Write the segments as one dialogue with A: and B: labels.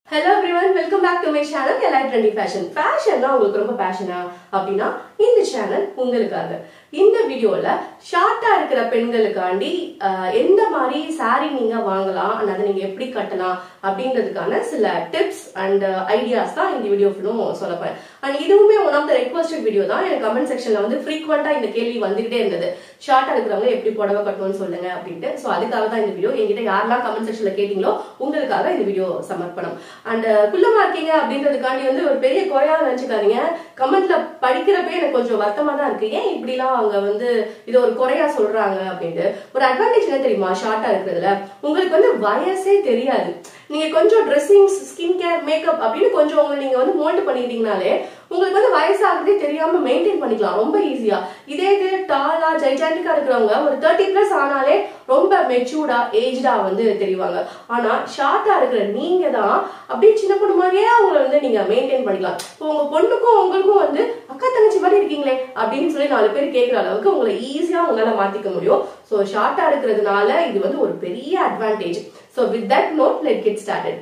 A: Hello everyone welcome back to my channel எல்லா trendy fashion ஃபேஷன்னா உங்களுக்கு ரொம்ப பேஷனா அப்படின்னா இந்த சேனல் உங்களுக்காக இந்த வீடியோல ஷார்ட்டா இருக்கிற பெண்களுக்காண்டி அஹ், எந்த மாதிரி saree நீங்க வாங்கலாம் and அதை நீங்க எப்படி கட்டலாம் அப்படின்றதுக்கான சில டிப்ஸ் அண்ட் ஐடியாஸ் தான் இந்த வீடியோ ஃபுல்லும் சொல்ல போறேன் அண்ட் இதுவுமே one of the requested video தான் எனக்கு கமெண்ட் செக்ஷன்ல வந்து ஃப்ரீக்வெண்டா இந்த கேள்வி வந்துகிட்டே இருந்தது ஷார்ட்டா இருக்கிறவங்க எப்படி புடவை கட்டணும்னு சொல்லுங்க அப்படின்ட்டு ஸோ அதுக்காக தான் இந்த வீடியோ என்கிட்ட யாரெல்லாம் கமெண்ட் செக்ஷன்ல கேட்டீங்களோ உங்களுக்காக இந்த வீடியோ சமர்ப்பணம் அண்ட் குள்ளமா இருக்கீங்க அப்படின்றதுக்காண்டி வந்து ஒரு பெரிய குறையா நினைச்சுக்காதீங்க கமெண்ட்ல படிக்கிறப்பே எனக்கு கொஞ்சம் வருத்தமா தான் இருக்கு ஏன் இப்படிலாம் அவங்க வந்து இது ஒரு குறையா சொல்றாங்க அப்படின்ட்டு ஒரு அட்வான்டேஜ் என்ன தெரியுமா ஷார்ட்டா இருக்கிறதுல உங்களுக்கு வந்து வயசே தெரியாது நீங்க கொஞ்சம் ட்ரெஸ்ஸிங் ஸ்கின் கேர் மேக்கப் அப்படின்னு கொஞ்சம் உங்களை நீங்க வந்து மோல்ட் பண்ணிட்டீங்கனாலே உங்களுக்கு வந்து வயசாகிறதே தெரியாம மெயின்டைன் பண்ணிக்கலாம் ரொம்ப ஈஸியா இதே இது டாலா ஜைஜாண்டிக்கா இருக்கிறவங்க ஒரு தேர்ட்டி பிளஸ் ஆனாலே ரொம்ப மெச்சூர்டா ஏஜ்டா வந்து தெரிவாங்க ஆனா ஷார்ட்டா இருக்கிற நீங்க தான் அப்படியே சின்ன பொண்ணு மாதிரியே அவங்கள வந்து நீங்க மெயின்டைன் பண்ணிக்கலாம் இப்போ உங்க பொண்ணுக்கும் உங்களுக்கும் வந்து அக்கா தங்கச்சி மாதிரி இருக்கீங்களே அப்படின்னு சொல்லி நாலு பேர் கேட்குற அளவுக்கு உங்களை ஈஸியா உங்களால மாத்திக்க முடியும் ஸோ ஷார்ட்டா இருக்கிறதுனால இது வந்து ஒரு பெரிய advantage so with that note let get started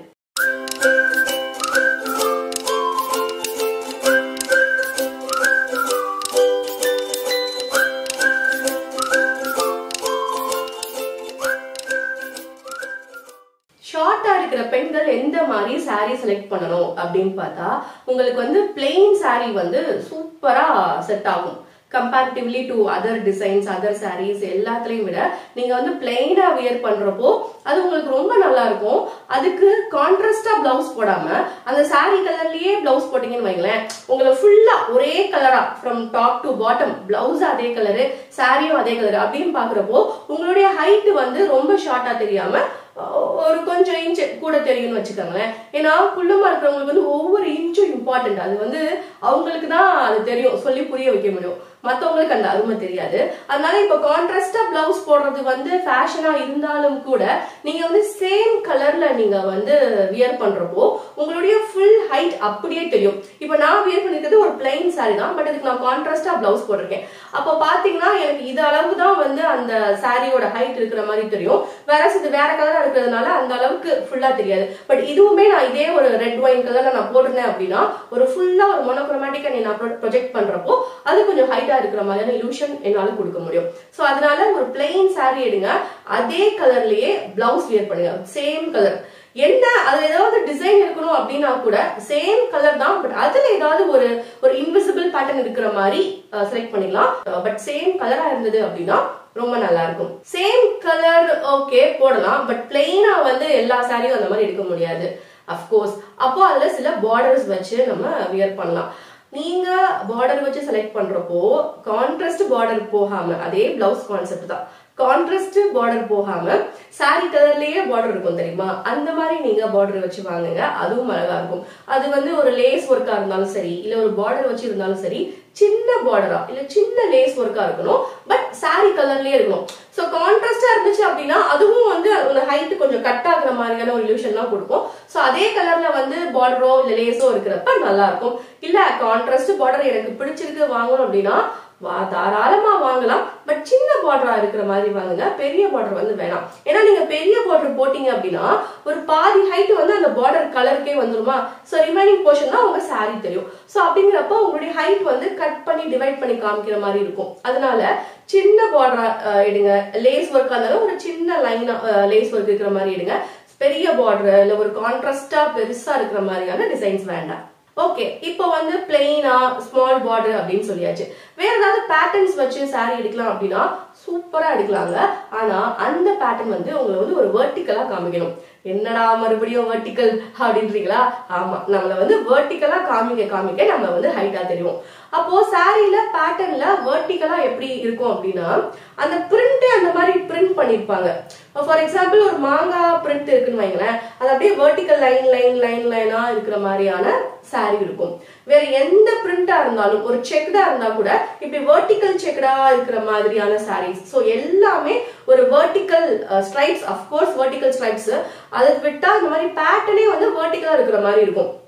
A: ஷார்ட்டா இருக்கிற பெண்கள் எந்த மாதிரி saree செலக்ட் பண்ணணும் அப்படின்னு பார்த்தா உங்களுக்கு வந்து பிளெயின் saree வந்து சூப்பரா செட் ஆகும் comparatively to other designs other sarees எல்லாத்துலயும் விட நீங்க வந்து பிளெயினா வியர் பண்றப்போ அது உங்களுக்கு ரொம்ப நல்லா இருக்கும் அதுக்கு கான்ட்ராஸ்டா பிளவுஸ் போடாம அந்த saree கலர்லயே பிளவுஸ் போட்டீங்கன்னு வைங்களேன் உங்களை ஃபுல்லா ஒரே கலரா from top to bottom blouse அதே கலரு சாரியும் அதே கலர் அப்படின்னு பாக்குறப்போ உங்களுடைய ஹைட் வந்து ரொம்ப ஷார்ட்டா தெரியாம ஒரு கொஞ்சம் இன்ச் கூட தெரியும்னு வச்சுக்கோங்களேன் ஏன்னா குள்ளமா இருக்கிறவங்களுக்கு வந்து ஒவ்வொரு இன்ச்சும் இம்பார்ட்டன்ட் அது வந்து அவங்களுக்கு தான் அது தெரியும் சொல்லி புரிய வைக்க முடியும் மத்தவங்களுக்கு அந்த அருமை தெரியாது அதனால இப்ப கான்ட்ராஸ்டா பிளவுஸ் போடுறது வந்து ஃபேஷனா இருந்தாலும் கூட நீங்க வந்து சேம் கலர்ல நீங்க வந்து வியர் பண்றப்போ உங்களுடைய ஃபுல் ஹைட் அப்படியே தெரியும் இப்ப நான் வியர் பண்ணிருக்கிறது ஒரு பிளைன் saree தான் பட் அதுக்கு நான் கான்ட்ராஸ்டா பிளவுஸ் போட்டிருக்கேன் அப்ப பாத்தீங்கன்னா எனக்கு இது அளவு தான் வந்து அந்த சாரியோட ஹைட் இருக்கிற மாதிரி தெரியும் வேற இது வேற கலரா இருக்கிறதுனால அந்த அளவுக்கு ஃபுல்லா தெரியாது பட் இதுவுமே நான் இதே ஒரு ரெட் ஒயின் கலர்ல நான் போட்டிருந்தேன் அப்படின்னா ஒரு ஃபுல்லா ஒரு மொனோக்ரோமேட்டிக்கா நீ நான் ப்ரொஜெக்ட் பண்றப்போ அது கொஞ்சம் ஹைட்டா இருக்கிற மாதிரியான illusion என்னால கொடுக்க முடியும் சோ அதனால ஒரு பிளெயின் saree எடுங்க அதே கலர்லயே பிளவுஸ் வியர் பண்ணுங்க சேம் கலர் என்ன அதுல ஏதாவது டிசைன் இருக்கணும் அப்படின்னா கூட சேம் கலர் தான் பட் அதுல ஏதாவது ஒரு ஒரு இன்விசிபிள் பேட்டர்ன் இருக்கிற மாதிரி செலக்ட் பண்ணிக்கலாம் பட் சேம் கலரா இருந்தது அப்படின்னா ரொம்ப நல்லா இருக்கும் சேம் கலர் ஓகே போடலாம் பட் பிளெயினா வந்து எல்லா சாரியும் அந்த மாதிரி எடுக்க முடியாது அஃப்கோர்ஸ் அப்போ அதுல சில பார்டர்ஸ் வச்சு நம்ம வியர் பண்ணலாம் நீங்க பார்டர் வச்சு செலக்ட் பண்றப்போ கான்ட்ராஸ்ட் பார்டர் போகாம அதே பிளவுஸ் கான்செப்ட் தான் கான்ட்ராஸ்ட் பார்டர் போகாம saree கலர்லயே பார்டர் இருக்கும் தெரியுமா அந்த மாதிரி நீங்க பார்டர் வச்சு வாங்குங்க அதுவும் அழகா இருக்கும் அது வந்து ஒரு லேஸ் ஒர்க்கா இருந்தாலும் சரி இல்ல ஒரு பார்டர் வச்சு இருந்தாலும் சரி சின்ன பார்டரா இல்ல சின்ன லேஸ் ஒர்க்கா இருக்கணும் பட் saree கலர்லயே இருக்கணும் சோ கான்ட்ராஸ்டா இருந்துச்சு அப்படின்னா அதுவும் வந்து அந்த ஹைட் கொஞ்சம் கட் ஆகுற மாதிரியான ஒரு இல்யூஷன்லாம் கொடுக்கும் சோ அதே கலர்ல வந்து பார்டரோ இல்ல லேஸோ இருக்கிறப்ப நல்லா இருக்கும் இல்ல கான்ட்ராஸ்ட் பார்டர் எனக்கு பிடிச்சிருக்கு வாங்கணும் அப்படின்னா வா தாராளமா வாங்கலாம் பட் சின்ன பார்டரா இருக்கிற மாதிரி வாங்குங்க பெரிய பார்டர் வந்து வேணாம் ஏன்னா நீங்க பெரிய பார்டர் போட்டீங்க அப்படின்னா ஒரு பாதி ஹைட் வந்து அந்த பார்டர் கலருக்கே வந்துருமா சோ ரிமைனிங் போர்ஷன் தான் உங்க saree தெரியும் சோ அப்படிங்கிறப்ப உங்களுடைய ஹைட் வந்து கட் பண்ணி டிவைட் பண்ணி காமிக்கிற மாதிரி இருக்கும் அதனால சின்ன பார்டரா எடுங்க லேஸ் ஒர்க் இருந்தாலும் ஒரு சின்ன லைன் லேஸ் ஒர்க் இருக்கிற மாதிரி எடுங்க பெரிய பார்டர் இல்ல ஒரு கான்ட்ராஸ்டா பெருசா இருக்கிற மாதிரியான டிசைன்ஸ் வேண்டாம் ஓகே இப்போ வந்து பிளெயினா ஸ்மால் பார்டர் அப்படின்னு சொல்லியாச்சு வேற ஏதாவது பேட்டர்ன்ஸ் வச்சு saree எடுக்கலாம் அப்படின்னா சூப்பரா எடுக்கலாங்க ஆனா அந்த பேட்டர்ன் வந்து உங்களை வந்து ஒரு வெர்டிக்கலா காமிக்கணும் என்னடா மறுபடியும் வெர்டிக்கல் அப்படின்றீங்களா ஆமா நம்மள வந்து வெர்டிக்கலா காமிக்க காமிக்க நம்ம வந்து ஹைட்டா தெரியும் அப்போ சாரியில பேட்டர்ன்ல வெர்டிக்கலா எப்படி இருக்கும் அப்படின்னா அந்த பிரிண்ட் அந்த மாதிரி பிரிண்ட் பண்ணிருப்பாங்க ஃபார் எக்ஸாம்பிள் ஒரு மாங்காய் பிரிண்ட் இருக்குன்னு வைங்களேன் அது அப்படியே வெர்டிக்கல் லைன் லைன் லைன் லைனா இருக்கிற மாதிரியான saree இருக்கும் வேற எந்த பிரிண்டா இருந்தாலும் ஒரு செக்டா இருந்தா கூட இப்படி வெர்டிக்கல் செக்டா இருக்கிற மாதிரியான sarees சோ எல்லாமே ஒரு vertical stripes of course vertical stripes அதை விட்டா இந்த மாதிரி பேட்டர்னே வந்து வெர்டிக்கலா இருக்கிற மாதிரி இருக்கும்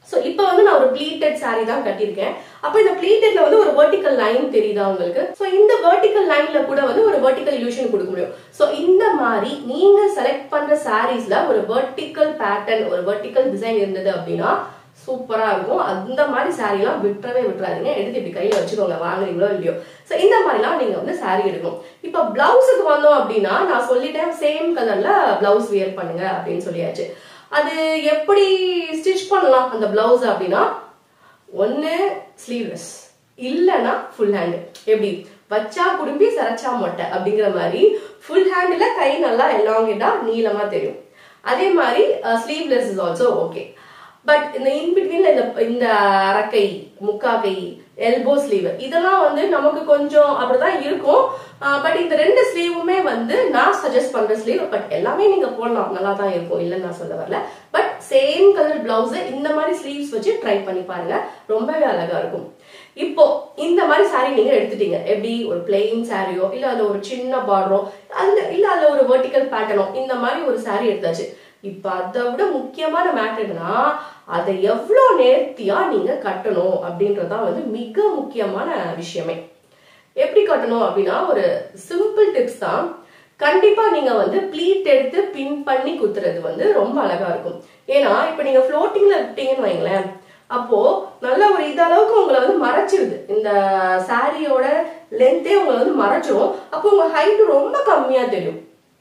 A: ஸோ இப்போ வந்து நான் ஒரு ப்ளீட்டட் saree தான் கட்டியிருக்கேன் அப்போ இந்த ப்ளீட்டட்ல வந்து ஒரு வெர்டிக்கல் லைன் தெரியுதா உங்களுக்கு ஸோ இந்த வெர்டிக்கல் லைன்ல கூட வந்து ஒரு வெர்டிக்கல் illusion கொடுக்க முடியும் ஸோ இந்த மாதிரி நீங்க செலக்ட் பண்ற சாரீஸ்ல ஒரு வெர்டிக்கல் பேட்டர்ன் ஒரு வெர்டிக்கல் டிசைன் இருந்தது அப்படின்னா சூப்பரா இருக்கும் அந்த மாதிரி saree எல்லாம் விட்டுறவே விட்டுறாதீங்க எடுத்து இப்படி கையில வச்சுக்கோங்க வாங்குறீங்களோ இல்லையோ ஸோ இந்த மாதிரிலாம் நீங்க வந்து saree எடுக்கணும் இப்போ பிளவுஸுக்கு வந்தோம் அப்படின்னா நான் சொல்லிட்டேன் சேம் கலர்ல பிளவுஸ் வியர் பண்ணுங்க அப்படின்னு சொல்லியாச்சு அது எப்படி ஸ்டிச் பண்ணலாம் அந்த பிளவுஸ் அப்படின்னா ஒன்னு ஸ்லீவ்லெஸ் இல்லனா ஃபுல் ஹேண்ட் எப்படி வச்சா குடும்பி சரைச்சா மொட்டை அப்படிங்கிற மாதிரி ஃபுல் ஹேண்ட்ல கை நல்லா எலாங்கேட்டா நீளமா தெரியும் அதே மாதிரி sleeveless is also okay but இந்த இன்பிட்வீன்ல இந்த இந்த அரக்கை முக்கா கை எல்போ ஸ்லீவ் இதெல்லாம் வந்து நமக்கு கொஞ்சம் அப்படிதான் இருக்கும் பட் இந்த ரெண்டு ஸ்லீவுமே வந்து நான் சஜஸ்ட் பண்ற ஸ்லீவ் பட் எல்லாமே நீங்க போடலாம் நல்லா தான் இருக்கும் இல்லைன்னு நான் சொல்ல வரல பட் சேம் கலர் பிளவுஸ் இந்த மாதிரி ஸ்லீவ்ஸ் வச்சு ட்ரை பண்ணி பாருங்க ரொம்பவே அழகா இருக்கும் இப்போ இந்த மாதிரி saree நீங்க எடுத்துட்டீங்க எப்படி ஒரு பிளெயின் சாரியோ இல்ல அதுல ஒரு சின்ன பார்டரோ அந்த இல்ல அதுல ஒரு வெர்டிக்கல் பேட்டர்னோ இந்த மாதிரி ஒரு saree எடுத்தாச்சு இப்ப அதை விட முக்கியமான மேட்டர் என்னன்னா அதை எவ்வளவு நேர்த்தியா நீங்க கட்டணும் அப்படின்றதுதான் வந்து மிக முக்கியமான விஷயமே எப்படி கட்டணும் அப்படின்னா ஒரு சிம்பிள் டிப்ஸ் தான் கண்டிப்பா நீங்க வந்து ப்ளீட் எடுத்து பின் பண்ணி குத்துறது வந்து ரொம்ப அழகா இருக்கும் ஏன்னா இப்ப நீங்க ஃப்ளோட்டிங்ல விட்டீங்கன்னு வைங்களேன் அப்போ நல்ல ஒரு இதளவுக்கு உங்களை வந்து மறைச்சிருது இந்த சாரியோட லென்த்தே உங்களை வந்து மறைச்சிரும் அப்போ உங்க ஹைட் ரொம்ப கம்மியா தெரியும்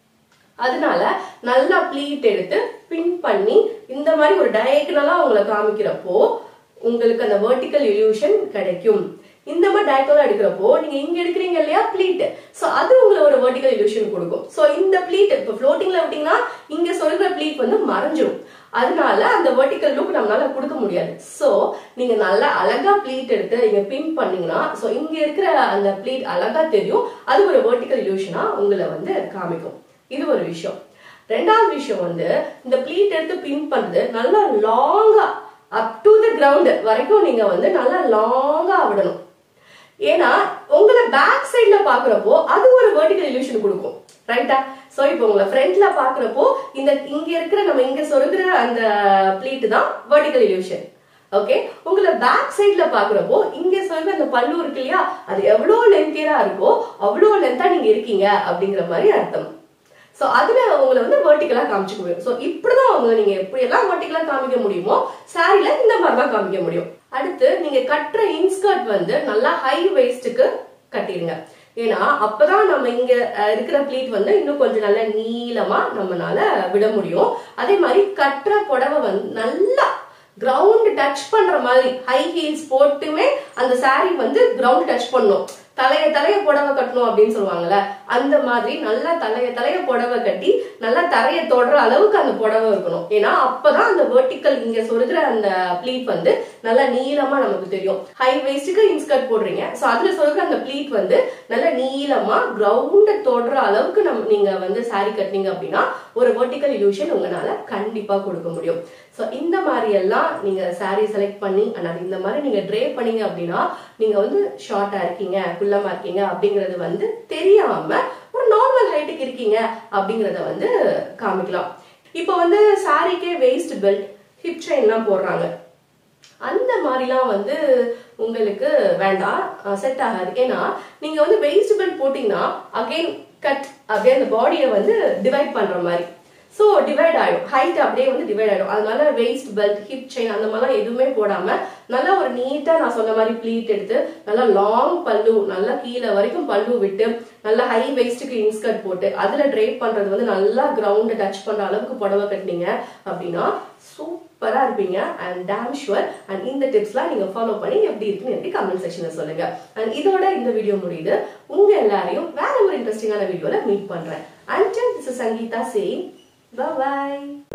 A: அதனால நல்லா ப்ளீட் எடுத்து பின் பண்ணி இந்த மாதிரி ஒரு டயகனலா உங்களை காமிக்கிறப்போ உங்களுக்கு அந்த வெர்டிக்கல் illusion கிடைக்கும் இந்த மாதிரி டயகனலா எடுக்கிறப்போ நீங்க இங்க எடுக்கிறீங்க இல்லையா ப்ளீட் சோ அது உங்களுக்கு ஒரு வெர்டிக்கல் illusion கொடுக்கும் சோ இந்த ப்ளீட் இப்ப ஃப்ளோட்டிங்ல விட்டீங்கன்னா இங்க சொல்ற ப்ளீட் வந்து மறைஞ்சிரும் அதனால அந்த வெர்டிக்கல் லுக் நம்மளால கொடுக்க முடியாது சோ நீங்க நல்லா அழகா ப்ளீட் எடுத்து நீங்க பின் பண்ணீங்கன்னா சோ இங்க இருக்கிற அந்த ப்ளீட் அழகா தெரியும் அது ஒரு வெர்டிக்கல் illusion-ஆ உங்களை வந்து காமிக்கும் இது ஒரு விஷயம் ரெண்டாவது விஷயம் வந்து இந்த ப்ளீட் எடுத்து பின் பண்றது நல்லா லாங்கா அப் டு த கிரவுண்ட் வரைக்கும் நீங்க வந்து நல்லா லாங்கா விடணும் ஏன்னா உங்களை பேக் சைடுல பாக்குறப்போ அது ஒரு வெர்டிக்கல் illusion கொடுக்கும் ரைட்டா சோ இப்போ உங்களை ஃப்ரண்ட்ல பாக்குறப்போ இந்த இங்க இருக்கிற நம்ம இங்க சொருகிற அந்த ப்ளீட் தான் வெர்டிக்கல் illusion ஓகே உங்களை பேக் சைடுல பாக்குறப்போ இங்க சொல்ற அந்த பல்லு இருக்கு இல்லையா அது எவ்வளவு லென்த்தியரா இருக்கோ அவ்வளவு லென்த்தா நீங்க இருக்கீங்க அப்படிங்கிற மாதிரி அர்த்தம் சோ அதுல உங்களை வந்து வெர்டிக்கலா காமிச்சுக்க முடியும் சோ இப்படிதான் உங்களை நீங்க எப்படி எல்லாம் வெர்டிக்கலா காமிக்க முடியுமோ சாரில இந்த மாதிரி தான் காமிக்க முடியும் அடுத்து நீங்க கட்டுற இன்ஸ்கர்ட் வந்து நல்லா ஹை வெயிஸ்டுக்கு கட்டிடுங்க ஏன்னா அப்பதான் நம்ம இங்க அஹ், இருக்கிற ப்ளீட் வந்து இன்னும் கொஞ்சம் நல்ல நீளமா நம்மனால விட முடியும் அதே மாதிரி கட்டுற புடவை வந்து நல்லா கிரவுண்ட் டச் பண்ற மாதிரி ஹை ஹீல்ஸ் போட்டுமே அந்த saree வந்து கிரவுண்ட் டச் பண்ணும் தலைய தலைய புடவை கட்டணும் அப்படின்னு சொல்லுவாங்கல்ல அந்த மாதிரி நல்லா தலைய தலைய புடவை கட்டி நல்லா தரைய தொடுற அளவுக்கு அந்த புடவை இருக்கணும் ஏன்னா அப்பதான் அந்த வெர்டிக்கல் இங்க சொருகிற அந்த ப்ளீட் வந்து நல்லா நீளமா நமக்கு தெரியும் ஹை வெயிஸ்டுக்கு இன்ஸ்கர்ட் போடுறீங்க சோ அதுல சொருகிற அந்த ப்ளீட் வந்து நல்ல நீளமா கிரவுண்ட தொடுற அளவுக்கு நம்ம நீங்க வந்து saree கட்டினீங்க அப்படின்னா ஒரு வெர்டிக்கல் illusion உங்களால கண்டிப்பா கொடுக்க முடியும் சோ இந்த மாதிரி எல்லாம் நீங்க saree செலக்ட் பண்ணி and அது இந்த மாதிரி நீங்க ட்ரே பண்ணீங்க அப்படின்னா நீங்க வந்து ஷார்ட்டா இருக்கீங்க குள்ளமா இருக்கீங்க அப்படிங்கறது வந்து தெரியாம ஒரு நார்மல் ஹைட்டுக்கு இருக்கீங்க அப்படிங்கறத வந்து காமிக்கலாம் இப்போ வந்து சாரிக்கே வெயிஸ்ட் பெல்ட் ஹிப் செயின்லாம் போடுறாங்க அந்த மாதிரிலாம் வந்து உங்களுக்கு வேண்டாம் செட் ஆகாது ஏன்னா நீங்க வந்து வெயிஸ்ட் பெல்ட் போட்டீங்கன்னா அகைன் கட் அப்படியே அந்த பாடியை வந்து டிவைட் பண்ற மாதிரி ஸோ டிவைட் ஆயிடும் ஹைட் அப்படியே வந்து டிவைட் ஆயிடும் அதனால வெயிஸ்ட் பெல்ட் ஹிப் செயின் அந்த மாதிரிலாம் எதுவுமே போடாம நல்லா ஒரு நீட்டா நான் சொன்ன மாதிரி ப்ளீட் எடுத்து நல்லா லாங் பல்லு நல்லா கீழே வரைக்கும் பல்லு விட்டு நல்லா ஹை வெயிஸ்டுக்கு இன்ஸ்கர்ட் போட்டு அதுல ட்ரேப் பண்றது வந்து நல்லா கிரவுண்ட் டச் பண்ற அளவுக்கு புடவை கட்டினீங்க அப்படின்னா சூப்பரா இருப்பீங்க அண்ட் டேம் ஷுவர் அண்ட் இந்த டிப்ஸ்லாம் நீங்க ஃபாலோ பண்ணி எப்படி இருக்குன்னு எனக்கு கமெண்ட் செக்ஷன்ல சொல்லுங்க அண்ட் இதோட இந்த வீடியோ முடியுது உங்க எல்லாரையும் வேற ஒரு இன்ட்ரெஸ்டிங்கான வீடியோல மீட் பண்றேன் and this Sangeetha same Bye bye.